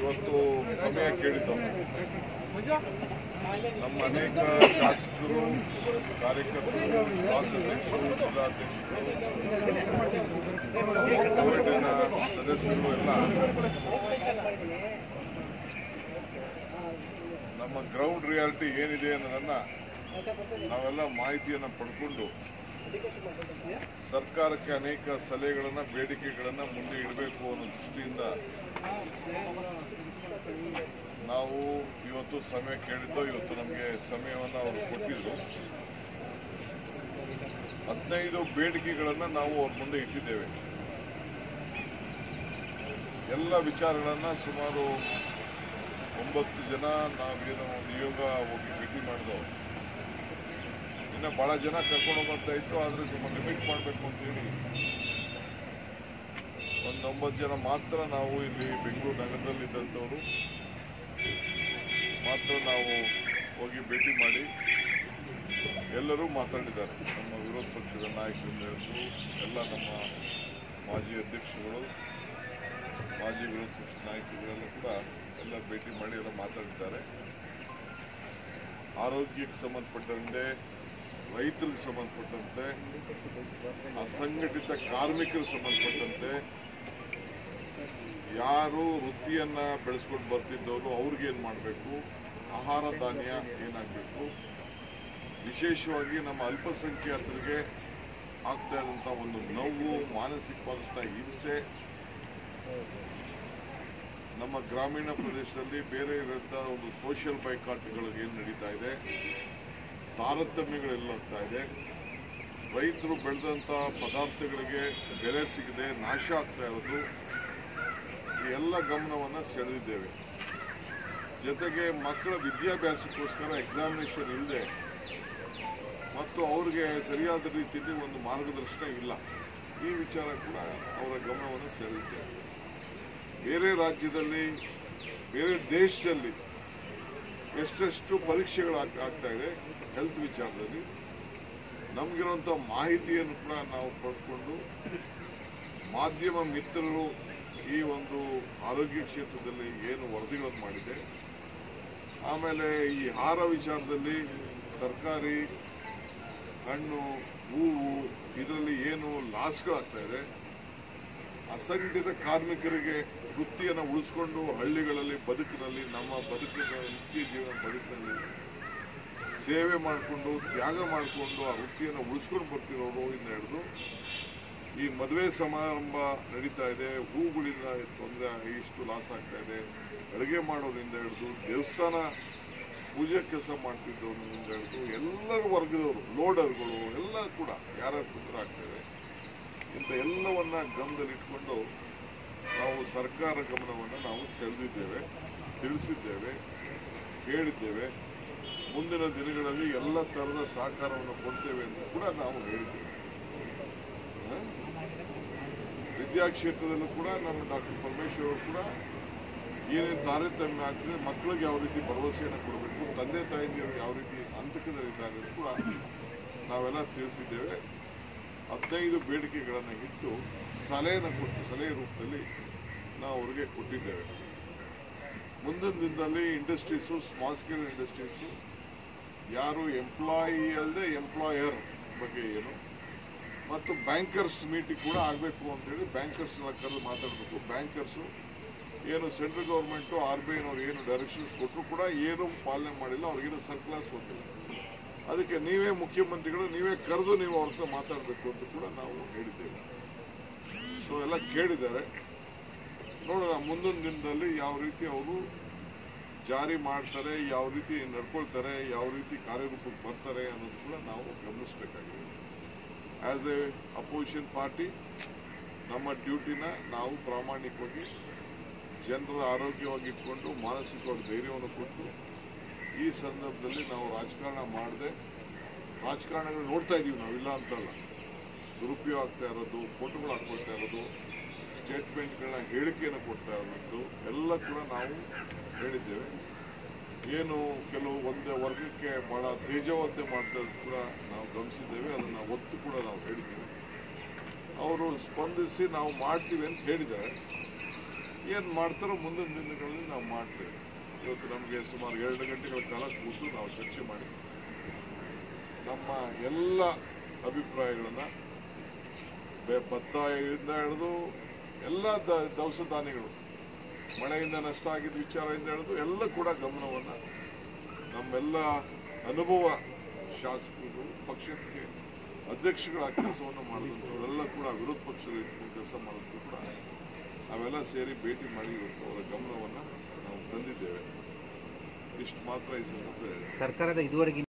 ಇವತ್ತು ಸಮಯ ಕೇಳಿದ್ದವು ನಮ್ಮ ಅನೇಕ ಶಾಸಕರು ಕಾರ್ಯಕರ್ತರು ಬ್ಲಾಕ್ ಅಧ್ಯಕ್ಷರು ಜಿಲ್ಲಾಧ್ಯಕ್ಷರು ಸಂಘಟನಾ ಸದಸ್ಯರು ಎಲ್ಲ ನಮ್ಮ ಗ್ರೌಂಡ್ ರಿಯಾಲಿಟಿ ಏನಿದೆ ಅನ್ನೋದನ್ನ ನಾವೆಲ್ಲ ಮಾಹಿತಿಯನ್ನು ಪಡ್ಕೊಂಡು ಸರ್ಕಾರಕ್ಕೆ ಅನೇಕ ಸಲಹೆಗಳನ್ನ ಬೇಡಿಕೆಗಳನ್ನ ಮುಂದೆ ಇಡಬೇಕು ಅನ್ನೋ ದೃಷ್ಟಿಯಿಂದ ನಾವು ಇವತ್ತು ಸಮಯ ಕೇಳಿದ್ದು ಇವತ್ತು ನಮಗೆ ಸಮಯವನ್ನು ಅವರು ಕೊಟ್ಟಿದ್ರು ಹದಿನೈದು ಬೇಡಿಕೆಗಳನ್ನ ನಾವು ಅವ್ರ ಮುಂದೆ ಇಟ್ಟಿದ್ದೇವೆ ಎಲ್ಲ ವಿಚಾರಗಳನ್ನ ಸುಮಾರು ಒಂಬತ್ತು ಜನ ನಾವೇನು ನಿಯೋಗ ಹೋಗಿ ಭೇಟಿ ಮಾಡಿದೋ ಇನ್ನು ಬಹಳ ಜನ ಕರ್ಕೊಂಡು ಹೋಗುತ್ತಾ ಇತ್ತು ಆದ್ರೆ ಸ್ವಲ್ಪ ಲಿಮಿಟ್ ಮಾಡಬೇಕು ಅಂತೇಳಿ ಒಂದು ಒಂಬತ್ತು ಜನ ಮಾತ್ರ ನಾವು ಇಲ್ಲಿ ಬೆಂಗಳೂರು ನಗರದಲ್ಲಿದ್ದಂಥವರು ಮಾತ್ರ ನಾವು ಹೋಗಿ ಭೇಟಿ ಮಾಡಿ ಎಲ್ಲರೂ ಮಾತಾಡಿದ್ದಾರೆ ನಮ್ಮ ವಿರೋಧ ಪಕ್ಷದ ನಾಯಕರಿಂದ ಹಿಡಿದು ಎಲ್ಲ ನಮ್ಮ ಮಾಜಿ ಅಧ್ಯಕ್ಷರುಗಳು ಮಾಜಿ ವಿರೋಧ ಪಕ್ಷದ ನಾಯಕರುಗಳೆಲ್ಲ ಕೂಡ ಎಲ್ಲ ಭೇಟಿ ಮಾಡಿ ಎಲ್ಲ ಮಾತಾಡಿದ್ದಾರೆ ಆರೋಗ್ಯಕ್ಕೆ ಸಂಬಂಧಪಟ್ಟಂತೆ ರೈತರಿಗೆ ಸಂಬಂಧಪಟ್ಟಂತೆ ಅಸಂಘಟಿತ ಕಾರ್ಮಿಕರಿಗೆ ಸಂಬಂಧಪಟ್ಟಂತೆ ಯಾರು ವೃತ್ತಿಯನ್ನ ಬೆಳೆಸ್ಕೊಂಡು ಬರ್ತಿದ್ದವರು ಅವ್ರಿಗೇನು ಮಾಡಬೇಕು ಆಹಾರ ಧಾನ್ಯ ಏನಾಗಬೇಕು ವಿಶೇಷವಾಗಿ ನಮ್ಮ ಅಲ್ಪಸಂಖ್ಯಾತರಿಗೆ ಆಗ್ತಾ ಇದ್ದಂಥ ಒಂದು ನೋವು ಮಾನಸಿಕವಾದಂಥ ಹಿಂಸೆ ನಮ್ಮ ಗ್ರಾಮೀಣ ಪ್ರದೇಶದಲ್ಲಿ ಬೇರೆ ಇರುವಂಥ ಒಂದು ಸೋಷಿಯಲ್ ಬೈಕಾಟ್ಗಳು ಏನು ನಡೀತಾ ಇದೆ ತಾರತಮ್ಯಗಳೆಲ್ಲಾಗ್ತಾ ಇದೆ ರೈತರು ಬೆಳೆದಂಥ ಪದಾರ್ಥಗಳಿಗೆ ಬೆಲೆ ಸಿಗದೆ ನಾಶ ಆಗ್ತಾ ಇರೋದು ಈ ಎಲ್ಲ ಗಮನವನ್ನು ಸೆಳೆದಿದ್ದೇವೆ ಜೊತೆಗೆ ಮಕ್ಕಳ ವಿದ್ಯಾಭ್ಯಾಸಕ್ಕೋಸ್ಕರ ಎಕ್ಸಾಮಿನೇಷನ್ ಇಲ್ಲದೆ ಮತ್ತು ಅವ್ರಿಗೆ ಸರಿಯಾದ ರೀತಿಯಲ್ಲಿ ಒಂದು ಮಾರ್ಗದರ್ಶನ ಇಲ್ಲ ಈ ವಿಚಾರ ಕೂಡ ಅವರ ಗಮನವನ್ನು ಸೆಳೆದಿದ್ದೇವೆ ಬೇರೆ ರಾಜ್ಯದಲ್ಲಿ ಬೇರೆ ದೇಶದಲ್ಲಿ ಎಷ್ಟೆಷ್ಟು ಪರೀಕ್ಷೆಗಳು ಆಗ್- ಆಗ್ತಾ ಇದೆ ಹೆಲ್ತ್ ವಿಚಾರದಲ್ಲಿ ನಮಗಿರುವಂಥ ಮಾಹಿತಿಯನ್ನು ಕೂಡ ನಾವು ಪಡ್ಕೊಂಡು ಮಾಧ್ಯಮ ಮಿತ್ರರು ಈ ಒಂದು ಆರೋಗ್ಯ ಕ್ಷೇತ್ರದಲ್ಲಿ ಏನು ವರದಿಗಳನ್ನು ಮಾಡಿದೆ ಆಮೇಲೆ ಈ ಆಹಾರ ವಿಚಾರದಲ್ಲಿ ತರಕಾರಿ ಹಣ್ಣು ಹೂವು ಇದರಲ್ಲಿ ಏನು ಲಾಸ್ಗಳಾಗ್ತಾ ಇದೆ ಅಸಂಘಟಿತ ಕಾರ್ಮಿಕರಿಗೆ ವೃತ್ತಿಯನ್ನು ಉಳಿಸ್ಕೊಂಡು ಹಳ್ಳಿಗಳಲ್ಲಿ ಬದುಕಿನಲ್ಲಿ ನಮ್ಮ ಬದುಕಿನ ನಿತ್ಯ ಜೀವನ ಬದುಕಿನಲ್ಲಿ ಸೇವೆ ಮಾಡಿಕೊಂಡು ತ್ಯಾಗ ಮಾಡಿಕೊಂಡು ಆ ವೃತ್ತಿಯನ್ನು ಉಳಿಸ್ಕೊಂಡು ಬರ್ತಿರೋರು ಇಂದ ಹಿಡಿದು ಈ ಮದುವೆ ಸಮಾರಂಭ ನಡೀತಾ ಇದೆ ಹೂಗಳಿಂದ ತೊಂದರೆ ಇಷ್ಟು ಲಾಸ್ ಆಗ್ತಾ ಇದೆ ಅಡುಗೆ ಮಾಡೋದ್ರಿಂದ ಹಿಡಿದು ದೇವಸ್ಥಾನ ಪೂಜೆ ಕೆಲಸ ಮಾಡ್ತಿದ್ದವರಿಂದ ಹಿಡಿದು ಎಲ್ಲರ ವರ್ಗದವರು ಲೋಡರ್ಗಳು ಎಲ್ಲ ಕೂಡ ಯಾರ್ಯಾರು ತೊಂದರೆ ಆಗ್ತಾ ಇದೆ ಇಂಥ ಎಲ್ಲವನ್ನ ಗಮನದಲ್ಲಿಟ್ಕೊಂಡು ನಾವು ಸರ್ಕಾರ ಗಮನವನ್ನು ನಾವು ಸೆಳೆದಿದ್ದೇವೆ ತಿಳಿಸಿದ್ದೇವೆ ಹೇಳಿದ್ದೇವೆ ಮುಂದಿನ ದಿನಗಳಲ್ಲಿ ಎಲ್ಲ ಥರದ ಸಹಕಾರವನ್ನು ಕೊಡ್ತೇವೆ ಅಂತ ಕೂಡ ನಾವು ಹೇಳಿದ್ದೇವೆ ಹ? ವಿದ್ಯಾಕ್ಷೇತ್ರದಲ್ಲೂ ಕೂಡ ನಮ್ಮ ಡಾಕ್ಟರ್ ಪರಮೇಶ್ವರ್ ಅವರು ಕೂಡ ಏನೇನು ತಾರತಮ್ಯ ಆಗ್ತದೆ ಮಕ್ಕಳಿಗೆ ಯಾವ ರೀತಿ ಭರವಸೆಯನ್ನು ಕೊಡಬೇಕು ತಂದೆ ತಾಯಿಯರು ಯಾವ ರೀತಿ ಹಂತಕದಲ್ಲಿದ್ದಾರೆ ಅಂತ ಕೂಡ ನಾವೆಲ್ಲ ತಿಳಿಸಿದ್ದೇವೆ ಹದಿನೈದು ಬೇಡಿಕೆಗಳನ್ನು ಇಟ್ಟು ಸಲಹೆಯನ್ನು ಕೊಟ್ಟು ಸಲಹೆ ರೂಪದಲ್ಲಿ ನಾವು ಅವರಿಗೆ ಕೊಟ್ಟಿದ್ದೇವೆ ಮುಂದಿನ ದಿನದಲ್ಲಿ ಇಂಡಸ್ಟ್ರೀಸು ಸ್ಮಾಲ್ ಸ್ಕೇಲ್ ಇಂಡಸ್ಟ್ರೀಸು ಯಾರು ಎಂಪ್ಲಾಯಿ ಅಲ್ಲದೆ ಎಂಪ್ಲಾಯರ್ ಬಗ್ಗೆ ಏನು ಮತ್ತು ಬ್ಯಾಂಕರ್ಸ್ ಮೀಟಿಂಗ್ ಕೂಡ ಆಗಬೇಕು ಅಂತೇಳಿ ಬ್ಯಾಂಕರ್ಸ್ ಕರೆದು ಮಾತಾಡಬೇಕು ಬ್ಯಾಂಕರ್ಸು ಏನು ಸೆಂಟ್ರಲ್ ಗೌರ್ಮೆಂಟು ಆರ್ ಬಿ ಐನವ್ರು ಏನು ಡೈರೆಕ್ಷನ್ಸ್ ಕೊಟ್ಟರು ಕೂಡ ಏನು ಪಾಲನೆ ಮಾಡಿಲ್ಲ ಅವ್ರಿಗೇನು ಸರ್ಕ್ಯುಲರ್ಸ್ ಕೊಟ್ಟಿಲ್ಲ ಅದಕ್ಕೆ ನೀವೇ ಮುಖ್ಯಮಂತ್ರಿಗಳು ನೀವೇ ಕರೆದು ನೀವು ಅವ್ರ ಹತ್ರ ಮಾತಾಡಬೇಕು ಅಂತ ಕೂಡ ನಾವು ಹೇಳಿದ್ದೇವೆ ಸೊ ಎಲ್ಲ ಕೇಳಿದ್ದಾರೆ ನೋಡೋಣ ಮುಂದಿನ ದಿನದಲ್ಲಿ ಯಾವ ರೀತಿ ಅವರು ಜಾರಿ ಮಾಡ್ತಾರೆ ಯಾವ ರೀತಿ ನಡ್ಕೊಳ್ತಾರೆ ಯಾವ ರೀತಿ ಕಾರ್ಯರೂಪಕ್ಕೆ ಬರ್ತಾರೆ ಅನ್ನೋದು ಕೂಡ ನಾವು ಗಮನಿಸಬೇಕಾಗಿದೆ ಆಸ್ ಎ ಅಪೋಸಿಷನ್ ಪಾರ್ಟಿ ನಮ್ಮ ಡ್ಯೂಟಿನ ನಾವು ಪ್ರಾಮಾಣಿಕವಾಗಿ ಜನರ ಆರೋಗ್ಯವಾಗಿ ಇಟ್ಕೊಂಡು ಮಾನಸಿಕವಾಗಿ ಧೈರ್ಯವನ್ನು ಕೊಟ್ಟು ಈ ಸಂದರ್ಭದಲ್ಲಿ ನಾವು ರಾಜಕಾರಣ ಮಾಡದೆ ರಾಜಕಾರಣಗಳು ನೋಡ್ತಾ ಇದೀವಿ ನಾವಿಲ್ಲ ಅಂತಲ್ಲ ದುರುಪಯೋಗ ಆಗ್ತಾ ಇರೋದು ಫೋಟೋಗಳು ಹಾಕೊಳ್ತಾ ಇರೋದು ಸ್ಟೇಟ್ಮೆಂಟ್ಗಳನ್ನ ಹೇಳಿಕೆಯನ್ನು ಕೊಡ್ತಾ ಇರೋದು ಎಲ್ಲ ಕೂಡ ನಾವು ಹೇಳಿದ್ದೇವೆ ಏನು ಕೆಲವು ಒಂದೇ ವರ್ಗಕ್ಕೆ ಬಹಳ ತೇಜವಂತೆ ಮಾಡ್ತಾ ಇರೋದು ಕೂಡ ನಾವು ಗಮನಿಸಿದ್ದೇವೆ ಅದನ್ನು ಒತ್ತು ಕೂಡ ನಾವು ಹೇಳಿದ್ದೇವೆ ಅವರು ಸ್ಪಂದಿಸಿ ನಾವು ಮಾಡ್ತೀವಿ ಅಂತ ಹೇಳಿದ್ದಾರೆ ಏನು ಮಾಡ್ತಾರೋ ಮುಂದಿನ ದಿನಗಳಲ್ಲಿ ನಾವು ಮಾಡ್ತೇವೆ ಇವತ್ತು ನಮಗೆ ಸುಮಾರು ಎರಡು ಗಂಟೆಗಳ ಕಾಲ ಕೂತು ನಾವು ಚರ್ಚೆ ಮಾಡಿ ನಮ್ಮ ಎಲ್ಲ ಅಭಿಪ್ರಾಯಗಳನ್ನು ಭತ್ತಾಯಿಂದ ಹಿಡಿದು ಎಲ್ಲ ದ ದವಸ ಧಾನ್ಯಗಳು ಮಳೆಯಿಂದ ನಷ್ಟ ಆಗಿದ್ದ ವಿಚಾರದಿಂದ ಹಿಡಿದು ಎಲ್ಲ ಕೂಡ ಗಮನವನ್ನು ನಮ್ಮೆಲ್ಲ ಅನುಭವ ಶಾಸಕರು ಪಕ್ಷಕ್ಕೆ ಅಧ್ಯಕ್ಷಗಳಾಗಿ ಕೆಲಸವನ್ನು ಮಾಡಿದಂಥವರೆಲ್ಲ ಕೂಡ ವಿರೋಧ ಪಕ್ಷದಲ್ಲಿ ಇಟ್ಕೊಂಡು ಕೆಲಸ ಮಾಡೋದು ಕೂಡ ನಾವೆಲ್ಲ ಸೇರಿ ಭೇಟಿ ಮಾಡಿ ಇವತ್ತು ಅವರ ಗಮನವನ್ನು ನಾವು ತಂದಿದ್ದೇವೆ ಇಷ್ಟು ಮಾತ್ರ ಈ ಸಂದರ್ಭದಲ್ಲಿ ಸರ್ಕಾರದ ಇದುವರೆಗಿನ